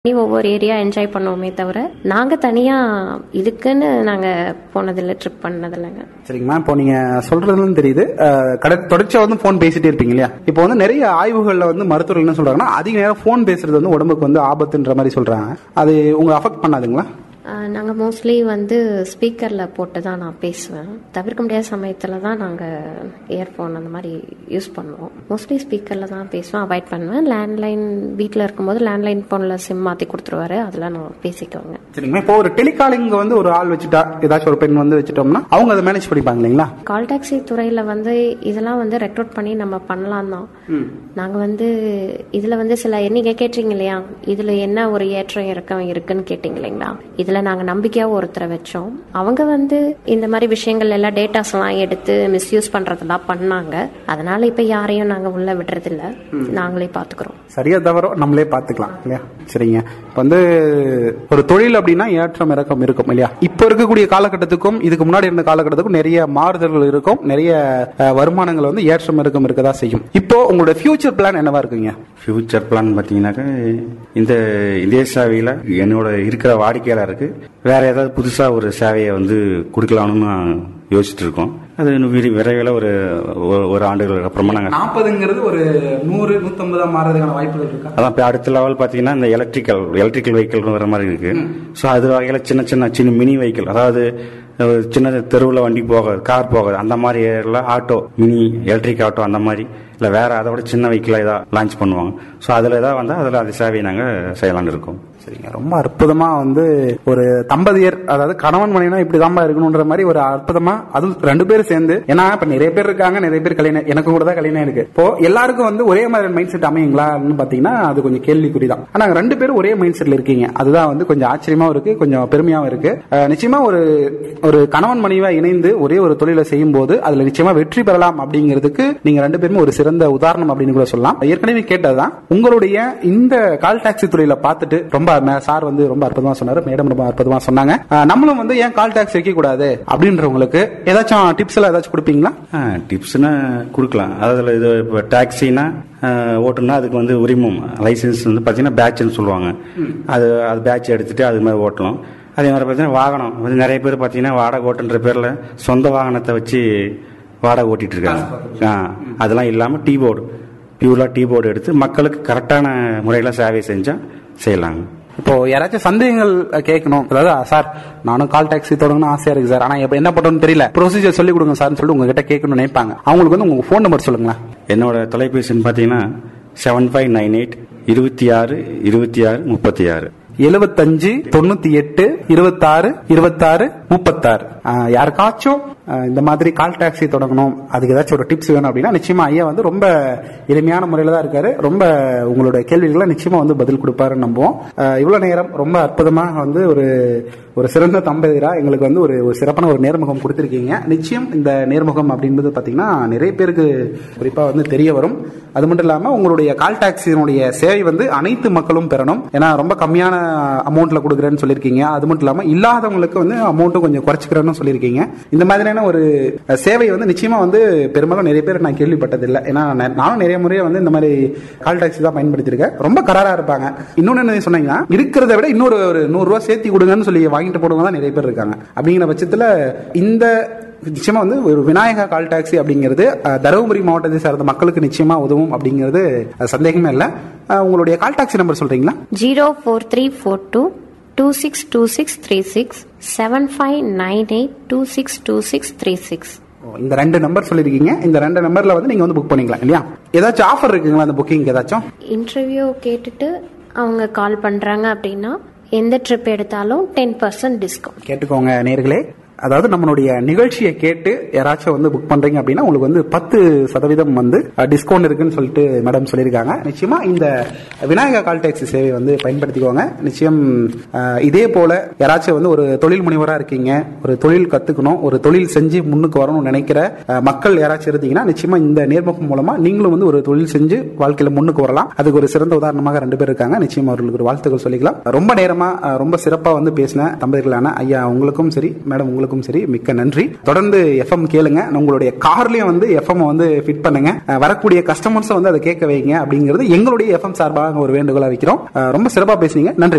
நீ ஒவ்வொரு area enjoy பண்ணுவோமே தவிர நாங்க தனியா இதுக்குன்னு நாங்க போனதில்லை ட்ரிப் பண்ணதில்லைங்க சரிங்கம்மா இப்போ நீங்க சொல்றதுன்னு தெரியுது அஹ், கடை தொடர்ச்சியா வந்து போன் பேசிட்டே இருப்பீங்க இல்லையா இப்போ வந்து நிறைய ஆய்வுகள்ல வந்து மருத்துவர்கள் என்ன சொல்றாங்கன்னா அதிக நேரம் போன் பேசுறது வந்து உடம்புக்கு வந்து ஆபத்துன்ற மாதிரி சொல்றாங்க அது உங்க அஃபெக்ட் பண்ணாதுங்களா ஆஹ் நாங்க மோஸ்ட்லி வந்து ஸ்பீக்கர்ல போட்டு தான் நான் பேசுவேன் தவிர்க்க முடியாத சமயத்துல தான் நாங்க இயர்ஃபோன் அந்த மாதிரி யூஸ் பண்ணுவோம் மோஸ்ட்லி ஸ்பீக்கர்ல தான் பேசுவேன் அவாய்ட் பண்ணுவேன் லேண்ட்லைன் வீட்டில் இருக்கும்போது லேண்ட்லைன் போன்ல சிம் மாத்தி கொடுத்துருவாரு அதில் நான் பேசிக்குவேங்க சரிங்களா இப்போ ஒரு டெலிகாலிங் வந்து ஒரு ஆள் வச்சுட்டா ஏதாச்சும் ஒரு பெண் வந்து வச்சுட்டோம்னா அவங்க அதை மேனேஜ் பண்ணிப்பாங்க இல்லைங்களா கால் டாக்ஸி துறையில வந்து இதெல்லாம் வந்து ரெக்ரூட் பண்ணி நம்ம பண்ணலாம் தான் நாங்க வந்து இதுல வந்து சில நீங்க கேட்டீங்க இல்லையா இதுல என்ன ஒரு ஏற்றம் இறக்கம் இருக்குன்னு கேட்டீங்க இல்லைங்களா இதுல நாங்க நம்பிக்கையா ஒருத்தரை வச்சோம் அவங்க வந்து இந்த மாதிரி விஷயங்கள் எல்லாம் டேட்டாஸ் எல்லாம் எடுத்து மிஸ்யூஸ் பண்றதெல்லாம் பண்ணாங்க அதனால இப்ப யாரையும் நாங்க உள்ள விடுறது இல்ல நாங்களே பாத்துக்கிறோம் சரியா தவறோ நம்மளே பார்த்துக்கலாம் இல்லையா சரிங்க இப்போ வந்து ஒரு தொழில் அப்படின்னா ஏற்றம் இறக்கம் இருக்கும் இல்லையா இப்போ இருக்கக்கூடிய காலகட்டத்துக்கும் இதுக்கு முன்னாடி இருந்த காலகட்டத்துக்கும் நிறைய மாறுதல்கள் இருக்கும் நிறைய அஹ், வருமானங்கள் வந்து ஏற்றம் இறக்கம் இருக்கதா செய்யும் இப்போ உங்களோட ஃபியூச்சர் பிளான் என்னவா இருக்குங்க ஃபியூச்சர் பிளான் பார்த்தீங்கன்னாக்கா இந்த இதே சேவையில் என்னோட இருக்கிற வாடிக்கையாளருக்கு வேற ஏதாவது புதுசாக ஒரு சேவையை வந்து கொடுக்கலாம்னு நான் யோசிச்சுட்டு இருக்கோம் அது இன்னும் விரை- விரைவில் ஒரு ஒரு- ஒரு ஆண்டுகளுக்கு அப்புறமா நாங்கள் நாற்பதுங்கிறது ஒரு நூறு நூத்தம்பதா மாறதுக்கான வாய்ப்புகள் இருக்கா அதான் இப்போ அடுத்த லெவல் பார்த்தீங்கன்னா இந்த எலக்ட்ரிக்கல் எலக்ட்ரிக்கல் வெஹிக்கிள் வர மாதிரி இருக்கு ஸோ அது வகையில் சின்ன சின்ன சின்ன மினி வெஹிக்கிள் அதாவது அஹ், சின்ன தெருவில் வண்டி போகாது கார் போகாது அந்த மாதிரி ஏரியாவில் ஆட்டோ மினி எலக்ட்ரிக் ஆட்டோ அந்த மாதிரி இல்லை வேற அதை விட சின்ன வெஹிக்கிளாக ஏதாவது லான்ச் பண்ணுவாங்க ஸோ அதில் ஏதாவது வந்தால் அதில் அந்த சேவையை நாங்கள் செய்யலாம்னு இருக்கோம் சரிங்க ரொம்ப அற்புதமா வந்து ஒரு தம்பதியர் அதாவது கணவன் மனைவினா இப்படி தான் இருக்கணும்ன்ற மாதிரி ஒரு அற்புதமா அது ரெண்டு பேரும் சேர்ந்து ஏன்னா இப்ப நிறைய பேர் இருக்காங்க நிறைய பேர் கல்யாணம் எனக்கு கூட தான் கல்யாணம் இருக்கு இப்போ எல்லாருக்கும் வந்து ஒரே மாதிரி மைண்ட் செட் அமையுங்களான்னு பாத்தீங்கன்னா அது கொஞ்சம் கேள்விக்குறி தான் ஆனா ரெண்டு பேரும் ஒரே மைண்ட் செட்ல இருக்கீங்க அதுதான் வந்து கொஞ்சம் ஆச்சரியமாவும் இருக்கு கொஞ்சம் பெருமையாவும் இருக்கு அஹ், நிச்சயமா ஒரு ஒரு கணவன் மனைவியா இணைந்து ஒரே ஒரு தொழிலை செய்யும் போது அதுல நிச்சயமா வெற்றி பெறலாம் அப்படிங்கிறதுக்கு நீங்க ரெண்டு பேரும் ஒரு சிறந்த உதாரணம் அப்படின்னு கூட சொல்லலாம் ஏற்கனவே கேட்டதுதான் உங்களுடைய இந்த கால் டாக்ஸி துறையில பார்த்துட்டு ரொம்ப ம- சார் வந்து ரொம்ப அற்புதமா சொன்னாரு மேடம் ரொம்ப அற்புதமா சொன்னாங்க அஹ், நம்மளும் வந்து ஏன் கால் டாக்ஸி வைக்க கூடாது அப்படின்றவங்களுக்கு ஏதாச்சும் டிப்ஸ் எல்லாம் ஏதாச்சும் கொடுப்பீங்களா டிப்ஸ்னா கொடுக்கலாம் அதில் இது இப்போ டாக்ஸினா ஓட்டுனா அதுக்கு வந்து உரிமம் லைசன்ஸ் வந்து பார்த்தீங்கன்னா பேட்ச்னு சொல்லுவாங்க அது அது பேட்ச் எடுத்துட்டு அது மாதிரி ஓட்டலாம் அதே மாதிரி பார்த்தீங்கன்னா வாகனம் வந்து நிறைய பேர் பார்த்தீங்கன்னா வாடகை ஓட்டுன்ற பேரில் சொந்த வாகனத்தை வச்சு வாடகை ஓட்டிட்டு இருக்காங்க ஆ அதெல்லாம் இல்லாமல் டீ போர்டு பியூராக டீ போர்டு எடுத்து மக்களுக்கு கரெக்டான முறையில் சேவை செஞ்சால் செய்யலாங்க இப்போ யாராச்சும் சந்தேகங்கள் அஹ், கேட்கணும் அதாவது அஹ், சார் நானும் கால் டாக்ஸி தொடங்கணும் ஆசையா இருக்கு சார் ஆனா இப்ப என்ன பண்றோம்னு தெரியல ப்ரொசீஜர் சொல்லி கொடுங்க சார்னு சொல்லிட்டு உங்ககிட்ட கேட்கணும்னு நினைப்பாங்க அவங்களுக்கு வந்து உங்க ஃபோன் நம்பர் சொல்லுங்களேன் என்னோட தொலைபேசின்னு பார்த்தீங்கன்னா செவன் ஃபைவ் நைன் எயிட் இருபத்தி ஆறு இருபத்தி ஆறு முப்பத்தி ஆறு எழுபத்தஞ்சு தொண்ணூத்தி எட்டு இருபத்தாறு இருபத்தாறு முப்பத்தாறு ஆஹ் யாருக்காச்சும் ஆஹ் இந்த மாதிரி கால் டாக்ஸி தொடங்கணும் அதுக்கு ஏதாச்சும் ஒரு டிப்ஸ் வேணும் அப்படின்னா நிச்சயமா ஐயா வந்து ரொம்ப எளிமையான முறையில தான் இருக்காரு ரொம்ப உங்களோட கேள்விகளை நிச்சயமா வந்து பதில் கொடுப்பாருன்னு நம்புவோம் ஆஹ் இவ்வளவு நேரம் ரொம்ப அற்புதமாக வந்து ஒரு ஒரு சிறந்த தம்பதியரா எங்களுக்கு வந்து ஒரு ஒரு சிறப்பான ஒரு நேர்முகம் கொடுத்திருக்கீங்க நிச்சயம் இந்த நேர்முகம் அப்படின்றது பாத்தீங்கன்னா நிறைய பேருக்கு குறிப்பா வந்து தெரிய வரும் அது மட்டும் இல்லாம உங்களுடைய கால் டாக்ஸியினுடைய சேவை வந்து அனைத்து மக்களும் பெறணும் ஏன்னா ரொம்ப கம்மியான அமௌண்ட்ல கொடுக்குறேன்னு சொல்லியிருக்கீங்க அது மட்டும் இல்லாம இல்லாதவங்களுக்கு வந்து அமௌண்ட்டும் கொஞ்சம் குறைச்சிக்கிறேன்னு சொல்லியிருக்கீங்க இந்த மாதிரியான ஒரு அஹ், சேவை வந்து நிச்சயமா வந்து பெரும்பாலும் நிறைய பேர் நான் கேள்விப்பட்டது இல்லை ஏன்னா நா- நானும் நிறைய முறையை வந்து இந்த மாதிரி கால் டாக்ஸி தான் பயன்படுத்தியிருக்கேன் ரொம்ப கராரா இருப்பாங்க இன்னொன்னு என்ன சொன்னீங்கன்னா இருக்கிறத விட இன்னொரு ஒரு நூறு ரூபாய் சேர்த்தி கொடுங்கன்னு சொல்லி வாங்கிட்டு போனவங்க தான் நிறைய பேர் இருக்காங்க அப்படிங்கிற பட்சத்துல இந்த நிச்சயமா வந்து ஒரு விநாயகா கால் டாக்ஸி அப்படிங்கிறது அஹ், தருமபுரி மாவட்டத்தை சார்ந்த மக்களுக்கு நிச்சயமா உதவும் அப்படிங்கிறது அஹ், சந்தேகமே இல்லை அஹ், உங்களுடைய கால் டாக்ஸி நம்பர் சொல்றீங்களா zero four three four two two six two six three six seven five nine eight two six two six three six ஓ, இந்த ரெண்டு நம்பர் சொல்லிருக்கீங்க இந்த ரெண்டு நம்பர்ல வந்து நீங்க வந்து புக் பண்ணிக்கலாம் இல்லையா ஏதாச்சும் ஆஃபர் இருக்குங்களா அந்த புக்கிங் ஏதாச்சும் இன்டர்வியூ கேட்டுட்டு அவங்க கால் பண்றாங்க அப்படின்னா எந்த ட்ரிப் எடுத்தாலும் டென் பர்சன்ட் டிஸ்கவுண்ட் கேட்டுக்கோங்க நேர்களே அதாவது நம்மளுடைய நிகழ்ச்சியை கேட்டு யாராச்சும் வந்து புக் பண்றீங்க அப்படின்னா உங்களுக்கு வந்து பத்து சதவீதம் வந்து டிஸ்கவுண்ட் இருக்குன்னு சொல்லிட்டு மேடம் சொல்லியிருக்காங்க நிச்சயமா இந்த விநாயகா கால் டாக்ஸி சேவை வந்து பயன்படுத்திக்கோங்க நிச்சயம் அஹ், இதே போல யாராச்சும் வந்து ஒரு தொழில் முனைவரா இருக்கீங்க ஒரு தொழில் கத்துக்கணும் ஒரு தொழில் செஞ்சு முன்னுக்கு வரணும்னு நினைக்கிற அஹ், மக்கள் யாராச்சும் இருந்தீங்கன்னா நிச்சயமா இந்த நேர்முகம் மூலமா நீங்களும் வந்து ஒரு தொழில் செஞ்சு வாழ்க்கையில முன்னுக்கு வரலாம் அதுக்கு ஒரு சிறந்த உதாரணமாக ரெண்டு பேர் இருக்காங்க நிச்சயம் அவர்களுக்கு ஒரு வாழ்த்துக்கள் சொல்லிக்கலாம் ரொம்ப நேரமா அஹ், ரொம்ப சிறப்பா வந்து பேசின தம்பதிகளான ஐயா உங்களுக்கும் சரி மேடம் உங்களுக்கும் சரி மிக்க நன்றி தொடர்ந்து எஃப்எம் கேளுங்க உங்களுடைய கார்லயும் வந்து எஃப்எம் வந்து ஃபிட் பண்ணுங்க அஹ், வரக்கூடிய கஸ்டமர்ஸை வந்து அதை கேட்க வைங்க அப்படிங்கிறது எங்களுடைய எஃப்எம் சார்பாக ஒரு வேண்டுகோளா வைக்கிறோம் அஹ், ரொம்ப சிறப்பா பேசுனீங்க நன்றி